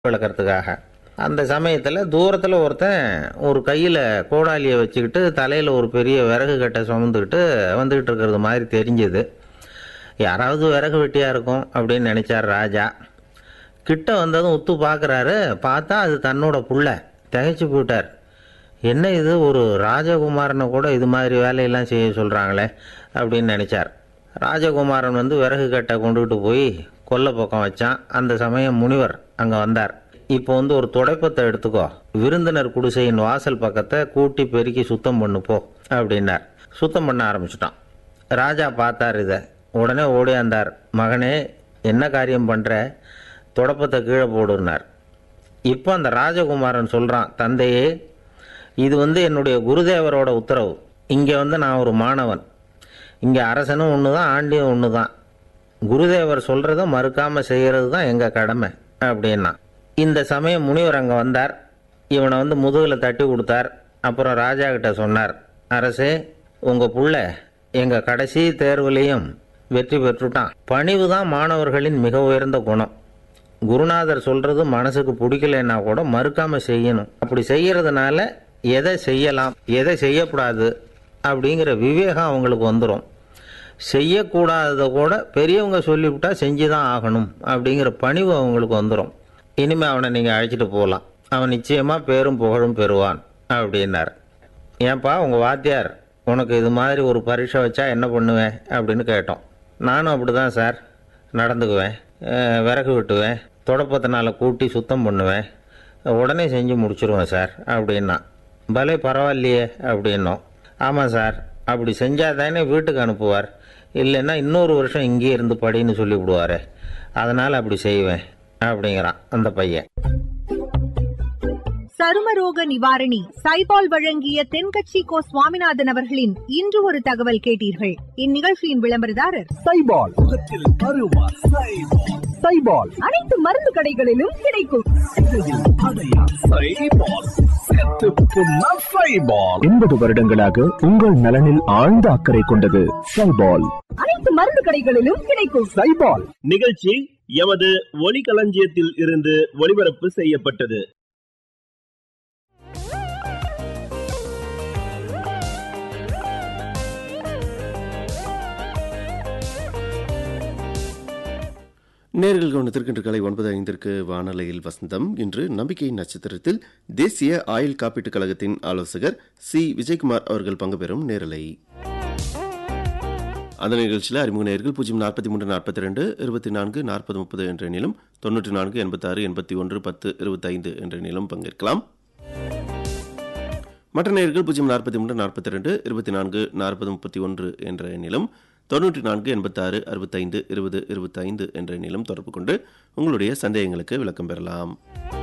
விளக்கறதுக்காக அந்த சமயத்தில் தூரத்தில் ஒருத்தன் ஒரு கையில் கோடாலியை வச்சுக்கிட்டு தலையில் ஒரு பெரிய விறகு கட்டை சுமந்துக்கிட்டு வந்துக்கிட்டு இருக்கிறது மாதிரி தெரிஞ்சது யாராவது விறகு வெட்டியாக இருக்கும் அப்படின்னு நினச்சார் ராஜா கிட்ட வந்ததும் உத்து பார்க்குறாரு பார்த்தா அது தன்னோட புள்ள திகைச்சு போயிட்டார் என்ன இது ஒரு ராஜகுமாரனை கூட இது மாதிரி வேலையெல்லாம் செய்ய சொல்கிறாங்களே அப்படின்னு நினச்சார் ராஜகுமாரன் வந்து விறகு கட்டை கொண்டுகிட்டு போய் கொல்லை பக்கம் வச்சான் அந்த சமயம் முனிவர் அங்கே வந்தார் இப்போ வந்து ஒரு துடைப்பத்தை எடுத்துக்கோ விருந்தினர் குடிசையின் வாசல் பக்கத்தை கூட்டி பெருக்கி சுத்தம் பண்ணு போ அப்படின்னார் சுத்தம் பண்ண ஆரம்பிச்சிட்டான் ராஜா பார்த்தார் இதை உடனே ஓடியாந்தார் மகனே என்ன காரியம் பண்ணுற துடப்பத்தை கீழே போடுனார் இப்போ அந்த ராஜகுமாரன் சொல்கிறான் தந்தையே இது வந்து என்னுடைய குருதேவரோட உத்தரவு இங்கே வந்து நான் ஒரு மாணவன் இங்கே அரசனும் ஒன்று தான் ஆண்டியும் ஒன்று தான் குருதேவர் சொல்கிறத மறுக்காமல் செய்கிறது தான் எங்கள் கடமை அப்படின்னா இந்த சமயம் முனிவர் அங்கே வந்தார் இவனை வந்து முதுகில் தட்டி கொடுத்தார் அப்புறம் ராஜா கிட்ட சொன்னார் அரசே உங்கள் புள்ள எங்கள் கடைசி தேர்வுலேயும் வெற்றி பெற்றுட்டான் பணிவு தான் மாணவர்களின் மிக உயர்ந்த குணம் குருநாதர் சொல்றது மனசுக்கு பிடிக்கலைன்னா கூட மறுக்காம செய்யணும் அப்படி செய்யறதுனால எதை செய்யலாம் எதை செய்யக்கூடாது அப்படிங்கிற விவேகம் அவங்களுக்கு வந்துடும் செய்யக்கூடாததை கூட பெரியவங்க சொல்லிவிட்டா செஞ்சு தான் ஆகணும் அப்படிங்கிற பணிவு அவங்களுக்கு வந்துடும் இனிமே அவனை நீங்கள் அழைச்சிட்டு போகலாம் அவன் நிச்சயமாக பேரும் புகழும் பெறுவான் அப்படின்னார் ஏன்பா உங்கள் வாத்தியார் உனக்கு இது மாதிரி ஒரு பரீட்சை வச்சா என்ன பண்ணுவேன் அப்படின்னு கேட்டோம் நானும் அப்படி தான் சார் நடந்துக்குவேன் அஹ் விறகு வெட்டுவேன் தொடப்பத்தினால கூட்டி சுத்தம் பண்ணுவேன் உடனே செஞ்சு முடிச்சிருவேன் சார் அப்படின்னா பலே பரவாயில்லையே அப்படின்னோம் ஆமாம் சார் அப்படி செஞ்சால் தானே வீட்டுக்கு அனுப்புவார் இல்லைன்னா இன்னொரு வருஷம் இங்கேயே இருந்து படின்னு சொல்லி விடுவார் அதனால் அப்படி செய்வேன் அப்படிங்கிறான் அந்த பையன் சருமரோக நிவாரணி சைபால் வழங்கிய தென்கட்சி கோ சுவாமிநாதன் அவர்களின் இன்று ஒரு தகவல் கேட்டீர்கள் இந்நிகழ்ச்சியின் விளம்பரதாரர் சைபால் முகத்தில் அருவா சைபால் சைபால் அனைத்து மருந்து கடைகளிலும் கிடைக்கும் சைபால் செத்து புண்ணா சைபால் எண்பது வருடங்களாக உங்கள் நலனில் ஆழ்ந்த அக்கறை கொண்டது சைபால் அனைத்து மருந்து கடைகளிலும் கிடைக்கும் சைபால் நிகழ்ச்சி எமது ஒலிகளஞ்சியத்தில் இருந்து ஒளிபரப்பு செய்யப்பட்டது நேர்கள் கவனத்திற்கு காலை ஒன்பது ஐந்திற்கு வானொலியில் வசந்தம் இன்று நம்பிக்கையின் நட்சத்திரத்தில் தேசிய ஆயுள் காப்பீட்டுக் கழகத்தின் ஆலோசகர் சி விஜயகுமார் அவர்கள் பங்கு பெறும் நேரலை அந்த நிகழ்ச்சியில் அறிமுக நேர்கள் பூஜ்ஜியம் நாற்பத்தி மூன்று நாற்பத்தி ரெண்டு இருபத்தி நான்கு நாற்பது முப்பது என்ற எண்ணிலும் தொண்ணூற்றி நான்கு எண்பத்தாறு எண்பத்தி ஒன்று பத்து இருபத்தைந்து என்ற எண்ணிலும் பங்கேற்கலாம் மற்ற நேர்கள் பூஜ்ஜியம் நாற்பத்தி மூன்று நாற்பத்தி ரெண்டு இருபத்தி நான்கு நாற்பது முப்பத்தி ஒன்று என்ற எண்ணிலும் தொண்ணூற்றி நான்கு எண்பத்தாறு அறுபத்தைந்து இருபது இருபத்தைந்து என்ற எண்ணிலும் தொடர்பு கொண்டு உங்களுடைய சந்தேகங்களுக்கு விளக்கம் பெறலாம்